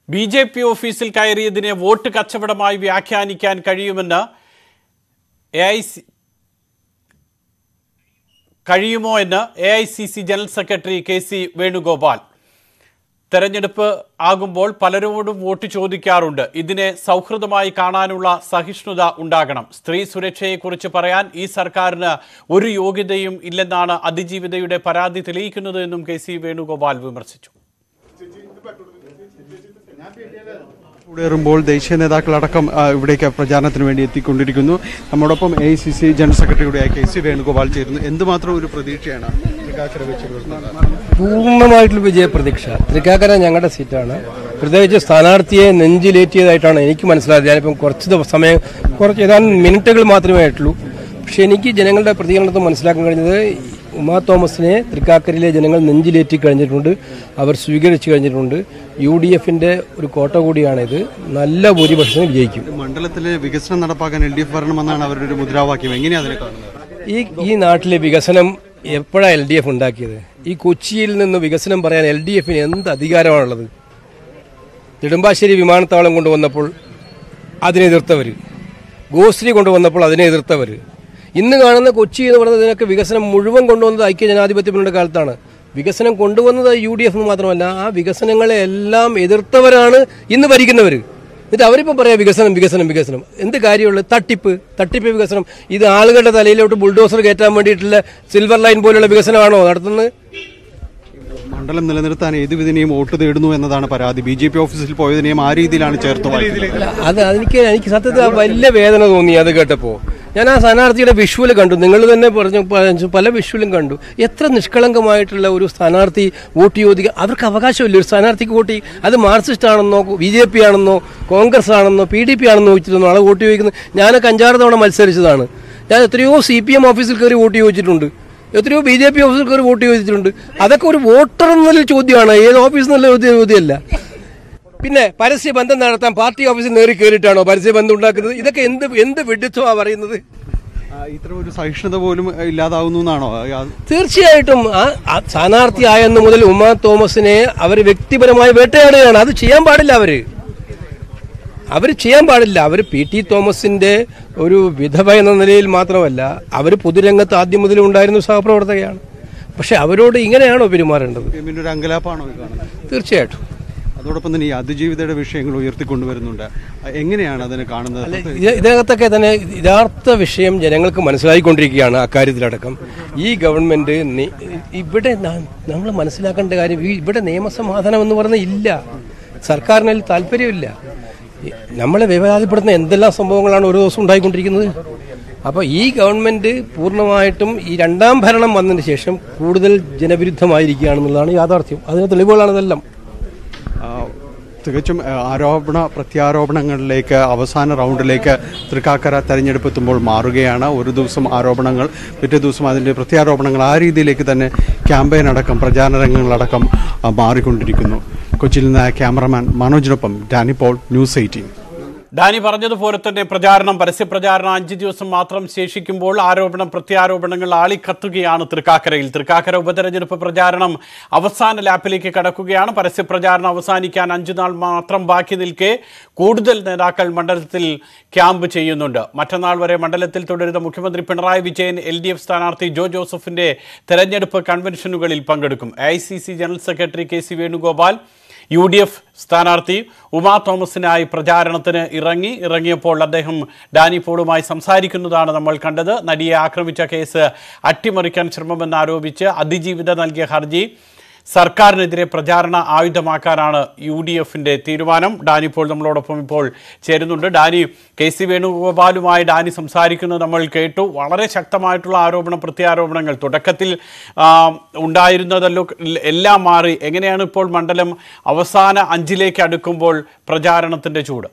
B J P ഓഫീസിൽ കയറിയതിനെ vote കച്ചവടമായി വ്യാഖ്യാനിക്കാൻ കഴിയുമെന്ന് എ ഐ സി കഴിയുമോ എന്ന് A I C C general secretary K C Venugopal തെരഞ്ഞെടുപ്പ് ആകുമ്പോൾ പലരോടും വോട്ട് ചോദിക്കാറുണ്ട് ഇതിനെ സൗഹൃദമായി കാണാനുള്ള സഹിഷ്ണുത ഉണ്ടാകണം സ്ത്രീ സുരക്ഷയെക്കുറിച്ച് പറയാൻ ഈ സർക്കാരിന് ഒരു യോഗ്യതയും ഇല്ലെന്നാണ് അതിജീവിതയുടെ പരാതി തെളിയിക്കുന്നത് എന്നും കെ സി വേണുഗോപാൽ വിമർശിച്ചു കൂടിയേറുമ്പോൾ ദേശീയ നേതാക്കളടക്കം ആ, ഇവിടേക്ക് പ്രചാരണത്തിന് വേണ്ടി എത്തിക്കൊണ്ടിരിക്കുന്നു നമ്മോടൊപ്പം എ സി സി ജനറൽ സെക്രട്ടറിയുടെ കെ സി വേണുഗോപാൽ ചേരുന്നു എന്തുമാത്രം ഒരു പ്രതീക്ഷയാണ് തൃക്കാക്കര വെച്ച് പുലർത്തുന്നത്? പൂർണ്ണമായിട്ടുള്ള വിജയപ്രതീക്ഷ തൃക്കാക്കര ഞങ്ങളുടെ സീറ്റാണ് പ്രത്യേകിച്ച് സ്ഥാനാർത്ഥിയെ നെഞ്ചിലേറ്റിയതായിട്ടാണ് എനിക്ക് മനസ്സിലായത് ഞാനിപ്പം കുറച്ച് ദിവസം സമയം കുറച്ച് ഏതാനും മിനിറ്റുകൾ മാത്രമേ ആയിട്ടുള്ളൂ പക്ഷെ എനിക്ക് ജനങ്ങളുടെ പ്രതികരണത്തിൽ മനസ്സിലാക്കാൻ കഴിഞ്ഞത് ഉമാ തോമസിനെ തൃക്കാക്കരയിലെ ജനങ്ങൾ നെഞ്ചിലേറ്റി കഴിഞ്ഞിട്ടുണ്ട് അവർ സ്വീകരിച്ചു കഴിഞ്ഞിട്ടുണ്ട് യു ഡി എഫിന്റെ ഒരു കോട്ട കൂടിയാണിത് നല്ല ഭൂരിപക്ഷത്തിന് വിജയിക്കും മണ്ഡലത്തിലെ വികസനം നടപ്പാക്കാൻ എൽ ഡി എഫ് വരണമെന്നാണ് അവരുടെ ഒരു മുദ്രാവാക്യം എങ്ങനെയാണ് അതിനെ കാണുന്നത് ഈ ഈ നാട്ടിലെ വികസനം എപ്പോഴാണ് എൽ ഡി എഫ് ഉണ്ടാക്കിയത് ഈ കൊച്ചിയിൽ നിന്ന് വികസനം പറയാൻ എൽ ഡി എഫിന് എന്ത് അധികാരമാണുള്ളത് നെടുമ്പാശ്ശേരി വിമാനത്താവളം കൊണ്ടുവന്നപ്പോൾ അതിനെ എതിർത്തവർ ഗോശ്രീ കൊണ്ടുവന്നപ്പോൾ അതിനെ എതിർത്തവർ ഇന്ന് കാണുന്ന കൊച്ചി എന്ന് പറയുന്നതിനൊക്കെ വികസനം മുഴുവൻ കൊണ്ടുവന്നത് ഐക്യ ജനാധിപത്യ മുന്നണിയുടെ കാലത്താണ് വികസനം കൊണ്ടുവന്നത് യു ഡി എഫ് മാത്രമല്ല ആ വികസനങ്ങളെ എല്ലാം എതിർത്തവരാണ് ഇന്ന് ഭരിക്കുന്നവർ എന്നിട്ട് അവരിപ്പോൾ പറയാം വികസനം വികസനം വികസനം എന്ത് കാര്യമുള്ളത് തട്ടിപ്പ് തട്ടിപ്പ് വികസനം ഇത് ആളുകളുടെ തലയിലോട്ട് ബുൾഡോസർ കയറ്റാൻ വേണ്ടിയിട്ടുള്ള സിൽവർ ലൈൻ പോലുള്ള വികസനമാണോ നടത്തുന്നത് മണ്ഡലം നിലനിർത്താൻ ഏത് വിധനെയും വോട്ട് തേടുന്നു എന്നതാണ് പരാതി ബി ജെ പി ഓഫീസിൽ പോയതിനെയും ആ രീതിയിലാണ് ചേർത്ത് വായിക്കുന്നത്. അല്ല, അത് എനിക്ക് എനിക്ക് സത്യത്തിൽ ആ വലിയ വേദന തോന്നി അത് കേട്ടപ്പോൾ ഞാൻ ആ സ്ഥാനാർത്ഥിയുടെ വിഷ്വൽ കണ്ടു നിങ്ങൾ തന്നെ പറഞ്ഞു പറഞ്ഞു, പല വിഷ്വലും കണ്ടു എത്ര നിഷ്കളങ്കമായിട്ടുള്ള ഒരു സ്ഥാനാർത്ഥി വോട്ട് ചോദിക്കുക അവർക്ക് അവകാശമില്ല ഒരു സ്ഥാനാർത്ഥിക്ക് വോട്ട് ചെയ്യും അത് മാർക്സിസ്റ്റ് ആണെന്നോ ബി ജെ പി ആണെന്നോ കോൺഗ്രസ് ആണെന്നോ പി ഡി പി ആണെന്നോ ചോദിച്ചിരുന്നോ ആളെ വോട്ട് ചോദിക്കുന്നത് ഞാനൊക്കെ അഞ്ചാറ് തവണ മത്സരിച്ചതാണ് ഞാൻ എത്രയോ സി പി എം ഓഫീസിൽ കയറി വോട്ട് ചോദിച്ചിട്ടുണ്ട് എത്രയോ ബി ജെ പി ഓഫീസിൽ കയറി വോട്ട് ചോദിച്ചിട്ടുണ്ട് അതൊക്കെ ഒരു വോട്ടർ എന്നുള്ള ചോദ്യമാണ് ഏത് ഓഫീസിൽ നിന്നുള്ള ചോദ്യ- ചോദ്യമല്ല പിന്നെ പരസ്യ ബന്ധം നടത്താൻ പാർട്ടി ഓഫീസിൽ നേറി കയറിയിട്ടാണോ പരസ്യ ബന്ധം ഉണ്ടാക്കുന്നത് ഇതൊക്കെ എന്ത് എന്ത് വിഡിത്തമാ പറയുന്നത് ആ, ഇത്തരം ഒരു സഹിഷ്ണുത പോലും ഇല്ലാതാവുന്നു എന്നാണോ ആ, തീർച്ചയായിട്ടും ആ ആ സ്ഥാനാർത്ഥിയായെന്ന് മുതൽ ഉമാ തോമസിനെ അവർ വ്യക്തിപരമായി വേട്ടയാടുകയാണ് അത് ചെയ്യാൻ പാടില്ല അവര് അവർ ചെയ്യാൻ പാടില്ല അവർ പി ടി തോമസിന്റെ ഒരു വിധവ എന്ന നിലയിൽ മാത്രമല്ല അവർ പൊതുരംഗത്ത് ആദ്യം മുതൽ ഉണ്ടായിരുന്ന സഹപ്രവർത്തകയാണ് പക്ഷെ അവരോട് ഇങ്ങനെയാണോ പെരുമാറേണ്ടത് പിന്നെ ഒരു അങ്കലാപ്പാണോ ഈ കാണുന്നത് തീർച്ചയായിട്ടും അതോടൊപ്പം തന്നെ ഈ അതിജീവിതയുടെ വിഷയങ്ങൾ ഉയർത്തിക്കൊണ്ടുവരുന്നുണ്ട് ആ, എങ്ങനെയാണ് അതിനെ കാണുന്നത് ഇത് ഇതിനകത്തൊക്കെ തന്നെ യഥാർത്ഥ വിഷയം ജനങ്ങൾക്ക് മനസ്സിലായിക്കൊണ്ടിരിക്കുകയാണ് അക്കാര്യത്തിലടക്കം ഈ ഗവൺമെന്റ് നി- ഇവിടെ നമ്മൾ മനസ്സിലാക്കേണ്ട കാര്യം ഈ ഇവിടെ നിയമസമാധാനം എന്ന് പറയുന്നത് ഇല്ല സർക്കാരിന് അതിൽ താല്പര്യമില്ല ഈ നമ്മളെ വിവാദപ്പെടുത്തുന്ന എന്തെല്ലാം സംഭവങ്ങളാണ് ഒരു ദിവസം ഉണ്ടായിക്കൊണ്ടിരിക്കുന്നത് അപ്പോൾ ഈ ഗവൺമെന്റ് പൂർണ്ണമായിട്ടും ഈ രണ്ടാം ഭരണം വന്നതിന് ശേഷം കൂടുതൽ ജനവിരുദ്ധമായിരിക്കുകയാണെന്നുള്ളതാണ് യാഥാർത്ഥ്യം അതിന് തെളിവുകളാണ് ഇതെല്ലാം ആ, തികച്ചും ആ, ആരോപണ പ്രത്യാരോപണങ്ങളിലേക്ക് അവസാന റൗണ്ടിലേക്ക് തൃക്കാക്കര തെരഞ്ഞെടുപ്പ് എത്തുമ്പോൾ മാറുകയാണ് ഒരു ദിവസം ആരോപണങ്ങൾ പിറ്റേ ദിവസം അതിൻ്റെ പ്രത്യാരോപണങ്ങൾ ആ രീതിയിലേക്ക് തന്നെ ക്യാമ്പയിൻ അടക്കം പ്രചാരണ രംഗങ്ങളടക്കം ആ, മാറിക്കൊണ്ടിരിക്കുന്നു കൊച്ചിയിൽ നിന്ന് ക്യാമറമാൻ മനോജിനൊപ്പം ഡാനി പോൾ ന്യൂസ് എയ്റ്റീൻ ഡാനി പറഞ്ഞതുപോലെ തന്നെ പ്രചാരണം പരസ്യപ്രചാരണം അഞ്ച് ദിവസം മാത്രം ശേഷിക്കുമ്പോൾ ആരോപണം പ്രത്യാരോപണങ്ങൾ ആളിക്കത്തുകയാണ് തൃക്കാക്കരയിൽ തൃക്കാക്കര ഉപതെരഞ്ഞെടുപ്പ് പ്രചാരണം അവസാന ലാപ്പിലേക്ക് കടക്കുകയാണ് പരസ്യപ്രചാരണം അവസാനിക്കാൻ അഞ്ചു നാൾ മാത്രം ബാക്കി നിൽക്കെ കൂടുതൽ നേതാക്കൾ മണ്ഡലത്തിൽ ക്യാമ്പ് ചെയ്യുന്നുണ്ട് മറ്റന്നാൾ വരെ മണ്ഡലത്തിൽ തുടരുന്ന മുഖ്യമന്ത്രി Pinarayi Vijayan L D F സ്ഥാനാർത്ഥി ജോ ജോസഫിന്റെ തെരഞ്ഞെടുപ്പ് കൺവെൻഷനുകളിൽ പങ്കെടുക്കും A general secretary K C Venugopal U D F സ്ഥാനാർത്ഥി ഉമാ തോമസിനായി പ്രചാരണത്തിന് ഇറങ്ങി ഇറങ്ങിയപ്പോൾ അദ്ദേഹം ഡാനി പോളുമായി സംസാരിക്കുന്നതാണ് നമ്മൾ കണ്ടത് നടിയെ ആക്രമിച്ച കേസ് അട്ടിമറിക്കാൻ ശ്രമമെന്നാരോപിച്ച് അതിജീവിത നൽകിയ ഹർജി സർക്കാരിനെതിരെ പ്രചാരണ ആയുധമാക്കാനാണ് യു ഡി എഫിന്റെ തീരുമാനം ഡാനി ഇപ്പോൾ നമ്മളോടൊപ്പം ഇപ്പോൾ ചേരുന്നുണ്ട് ഡാനി കെ സി വേണുഗോപാലുമായി ഡാനി സംസാരിക്കുന്നത് നമ്മൾ കേട്ടു വളരെ ശക്തമായിട്ടുള്ള ആരോപണ പ്രത്യാരോപണങ്ങൾ തുടക്കത്തിൽ ആ, ഉണ്ടായിരുന്നതല്ലോ എല്ലാം മാറി എങ്ങനെയാണ് ഇപ്പോൾ മണ്ഡലം അവസാന അഞ്ചിലേക്ക് അടുക്കുമ്പോൾ പ്രചാരണത്തിന്റെ ചൂട്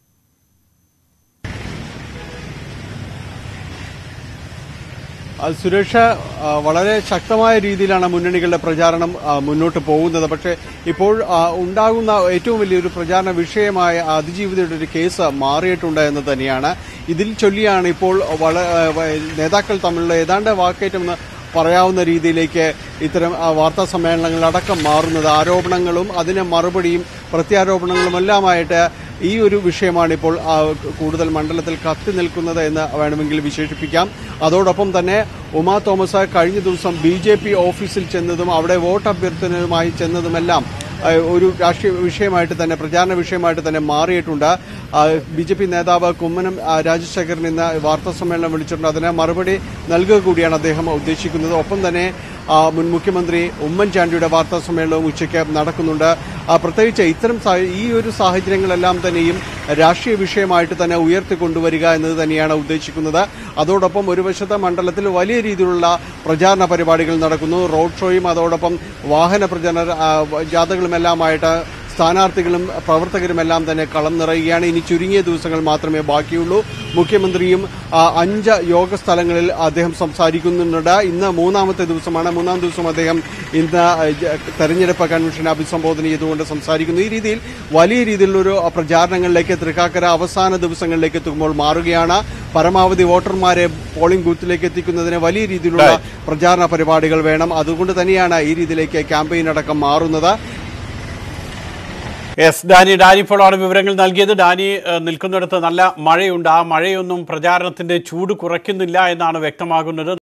ആ, സുരക്ഷ ആ, വളരെ ശക്തമായ രീതിയിലാണ് മുന്നണികളുടെ പ്രചാരണം ആ, മുന്നോട്ട് പോകുന്നത് പക്ഷേ ഇപ്പോൾ ആ, ഉണ്ടാകുന്ന ഏറ്റവും വലിയൊരു പ്രചാരണ വിഷയമായ അതിജീവിതയുടെ ഒരു കേസ് മാറിയിട്ടുണ്ട് എന്ന് തന്നെയാണ് ഇതിൽ ചൊല്ലിയാണ് ഇപ്പോൾ വള ആ, വ- നേതാക്കൾ തമ്മിലുള്ള ഏതാണ്ട് വാക്കേറ്റം എന്ന് പറയാവുന്ന രീതിയിലേക്ക് ഇത്തരം ആ, വാർത്താ സമ്മേളനങ്ങളടക്കം മാറുന്നത് ആരോപണങ്ങളും അതിന് മറുപടിയും പ്രത്യാരോപണങ്ങളും എല്ലാമായിട്ട് ഈ ഒരു വിഷയമാണ് ഇപ്പോൾ ആ, കൂടുതൽ മണ്ഡലത്തിൽ കത്തി നിൽക്കുന്നത് എന്ന് വേണമെങ്കിൽ വിശേഷിപ്പിക്കാം അതോടൊപ്പം തന്നെ ഉമാ തോമസ് കഴിഞ്ഞ ദിവസം ബി ജെ പി ഓഫീസിൽ ചെന്നതും അവിടെ വോട്ട് അഭ്യർത്ഥനയുമായി ചെന്നതുമെല്ലാം ആ, ഒരു രാഷ്ട്രീയ വിഷയമായിട്ട് തന്നെ പ്രചാരണ വിഷയമായിട്ട് തന്നെ മാറിയിട്ടുണ്ട് ബി ജെ പി നേതാവ് കുമ്മനം ആ, രാജശേഖരൻ ഇന്ന് വാർത്താ സമ്മേളനം വിളിച്ചിട്ടുണ്ട് അതിന് മറുപടി നൽകുക കൂടിയാണ് അദ്ദേഹം ഉദ്ദേശിക്കുന്നത് ഒപ്പം തന്നെ ആ, മുൻ മുഖ്യമന്ത്രി ഉമ്മൻചാണ്ടിയുടെ വാർത്താ സമ്മേളനവും ഉച്ചയ്ക്ക് നടക്കുന്നുണ്ട് ആ, പ്രത്യേകിച്ച് ഇത്തരം സാഹ- ഈ ഒരു സാഹചര്യങ്ങളെല്ലാം തന്നെയും രാഷ്ട്രീയ വിഷയമായിട്ട് തന്നെ ഉയർത്തിക്കൊണ്ടുവരിക എന്നത് തന്നെയാണ് ഉദ്ദേശിക്കുന്നത് അതോടൊപ്പം ഒരു വശത്തെ മണ്ഡലത്തിൽ വലിയ രീതിയിലുള്ള പ്രചാരണ പരിപാടികൾ നടക്കുന്നു റോഡ് ഷോയും അതോടൊപ്പം വാഹന പ്രചരണ ആ, ജാഥകളുമെല്ലാമായിട്ട് സ്ഥാനാർത്ഥികളും പ്രവർത്തകരുമെല്ലാം തന്നെ കളം നിറയുകയാണ് ഇനി ചുരുങ്ങിയ ദിവസങ്ങൾ മാത്രമേ ബാക്കിയുള്ളൂ മുഖ്യമന്ത്രിയും ആ, അഞ്ച് യോഗ സ്ഥലങ്ങളിൽ അദ്ദേഹം സംസാരിക്കുന്നുണ്ട് ഇന്ന് മൂന്നാമത്തെ ദിവസമാണ് മൂന്നാം ദിവസം അദ്ദേഹം ഇന്ന് ജ- തെരഞ്ഞെടുപ്പ് കൺവെൻഷൻ അഭിസംബോധന ചെയ്തുകൊണ്ട് സംസാരിക്കുന്നു ഈ രീതിയിൽ വലിയ രീതിയിലുള്ളൊരു പ്രചാരണങ്ങളിലേക്ക് തൃക്കാക്കര അവസാന ദിവസങ്ങളിലേക്ക് എത്തുമ്പോൾ മാറുകയാണ് പരമാവധി വോട്ടർമാരെ പോളിംഗ് ബൂത്തിലേക്ക് എത്തിക്കുന്നതിന് വലിയ രീതിയിലുള്ള പ്രചാരണ പരിപാടികൾ വേണം അതുകൊണ്ട് തന്നെയാണ് ഈ രീതിയിലേക്ക് ക്യാമ്പയിൻ അടക്കം മാറുന്നത് എസ് ഡാനി ഡാനി ഇപ്പോഴാണ് വിവരങ്ങൾ നൽകിയത് ഡാനി ഏഹ്, നിൽക്കുന്നിടത്ത് നല്ല മഴയുണ്ട് ആ മഴയൊന്നും പ്രചാരണത്തിന്റെ ചൂട് കുറയ്ക്കുന്നില്ല എന്നാണ് വ്യക്തമാകുന്നത്